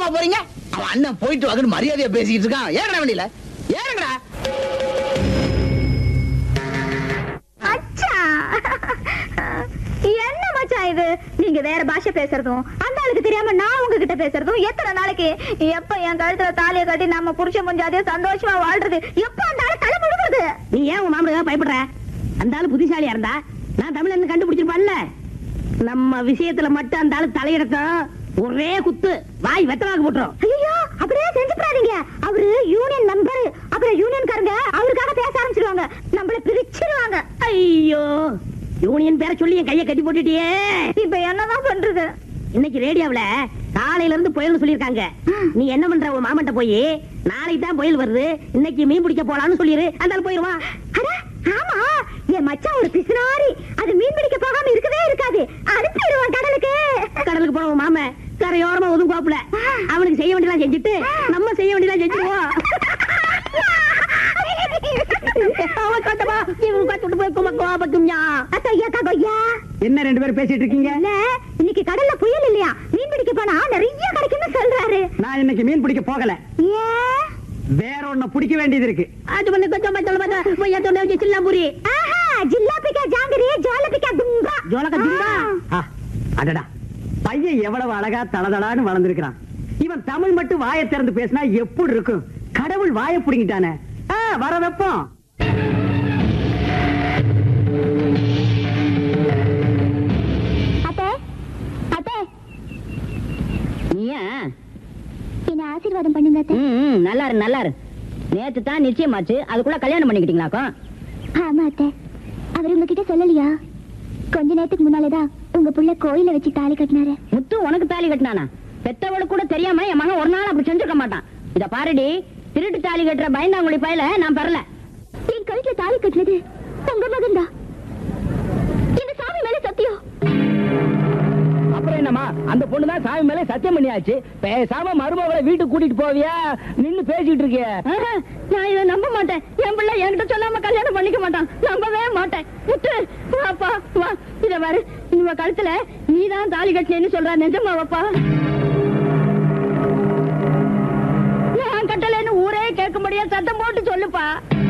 கோவமா போறீங்க அவன் அண்ணன் போயிட்டு வாங்கன்னு மரியாதையா பேசிக்கிட்டு இருக்கான் ஏறடா வண்டியில ஏறுங்கடா அச்சா என்ன மச்சான் இது நீங்க வேற பாஷை பேசுறதும் அந்த ஆளுக்கு தெரியாம நான் உங்ககிட்ட பேசுறதும் எத்தனை நாளைக்கு எப்ப என் கழுத்துல தாலியை கட்டி நம்ம புருஷன் கொஞ்சம் சந்தோஷமா வாழ்றது எப்ப அந்த ஆளு தலை முழுகுறது நீ ஏன் உன் மாமனுக்கு பயப்படுற அந்த ஆளு புத்திசாலியா இருந்தா நான் தமிழ்ல கண்டுபிடிச்சிருப்பான்ல நம்ம விஷயத்துல மட்டும் அந்த ஆளு தலையிடட்டும் ஒரே குத்து வாய் வெத்தலாக்கு போட்டுரும் ஐயோ அப்படியே செஞ்சுடாதீங்க அவரு யூனியன் மெம்பர் அப்புறம் யூனியன்காரங்க அவருக்காக பேச ஆரம்பிச்சிருவாங்க நம்மள பிரிச்சிருவாங்க ஐயோ யூனியன் பேரை சொல்லி என் கையை கட்டி போட்டுட்டியே இப்ப என்னதான் பண்றது இன்னைக்கு ரேடியோவுல காலையில இருந்து புயல்னு சொல்லிருக்காங்க நீ என்ன பண்ற உன் மாமன்ட்ட போய் நாளைக்கு தான் புயல் வருது இன்னைக்கு மீன் பிடிக்க போலான்னு சொல்லிரு அந்த ஆளு போயிருவான் அட, ஆமா என் மச்சான் ஒரு பிசினாரி அது மீன் பிடிக்க போகாம இருக்கவே இருக்காது அனுப்பிடுவான் கடலுக்கு கடலுக்கு போன உன் மாமன் கரையோரமா ஒதுங்குவாப்புல அவனுக்கு செய்ய வேண்டியதெல்லாம் செஞ்சுட்டு நம்ம செய்ய வேண்டியதெல்லாம் செஞ்சுருவோம் அவன் கட்டமா இவன் கட்டுட்டு போய் கும கோபக்கும்யா அத்தையா ககோய்யா என்ன ரெண்டு பேரும் பேசிட்டு இருக்கீங்க இல்ல இன்னைக்கு கடல்ல புயல் இல்லையா மீன் பிடிக்க போனா நிறைய கிடைக்கும்னு சொல்றாரு நான் இன்னைக்கு மீன் பிடிக்க போகல ஏன் வேற ஒண்ணு பிடிக்க வேண்டியது இருக்கு அது பண்ணி கொஞ்சம் மச்சல மச்சல போய் சொன்ன வச்சு சில்லாம்புரி ஆஹா ஜில்லாபிக்கா ஜாங்கிரி ஜோலபிக்கா தும்பா ஜோலக்கா தும்பா? ஆ, அடடா பையன் எவ்வளவு அழகா தளதளான்னு வளர்ந்திருக்கிறான் இவன் தமிழ் மட்டும் வாயை திறந்து பேசினா எப்படி இருக்கும் கடவுள் வாயை புடிங்கிட்டானே ஆ, வர வைப்போம் அத்தை அத்தை நீயா என்ன ஆசீர்வாதம் பண்ணுங்க அத்தை ம் நல்லா இரு நல்லா இரு நேத்து தான் நிச்சயமாச்சு அதுக்குள்ள கல்யாணம் பண்ணிக்கிட்டீங்களாக்கும் ஆமா அத்தை அவர் உங்ககிட்ட சொல்லலையா கொஞ்ச நேரத்துக்கு முன்னாலதான் உங்க புள்ள கோயில வச்சு தாலி கட்டினாரு முத்து உனக்கு தாலி கட்டினானா பெத்தவளுக்கு கூட தெரியாம என் மகன் ஒரு நாள் அப்படி செஞ்சிருக்க மாட்டான் இத பாருடி திருட்டு தாலி கட்டுற பயந்தாங்குழி பயல நான் பெறல என் கழுத்துல தாலி கட்டினது உங்க மகன் தான் இந்த சாமி மேல சத்தியம் அப்புறம் என்னம்மா அந்த பொண்ணு தான் சாமி மேலே சத்தியம் பண்ணியாச்சு பேசாம மருமகளை வீட்டுக்கு கூட்டிட்டு போவியா நின்னு பேசிட்டு இருக்கிய ஆஹா, நான் இதை நம்ப மாட்டேன் என் பிள்ளை என்கிட்ட சொல்லாம கல்யாணம் பண்ணிக்க மாட்டான் நம்பவே மாட்டேன் முத்து வாப்பா வா இத பாரு இவ கழுத்துல நீதான் தாலி கட்டினேன்னு சொல்ற நிஜமா வாப்பா நான் கட்டலைன்னு ஊரே கேட்கும்படியா சத்தம் போட்டு சொல்லுப்பா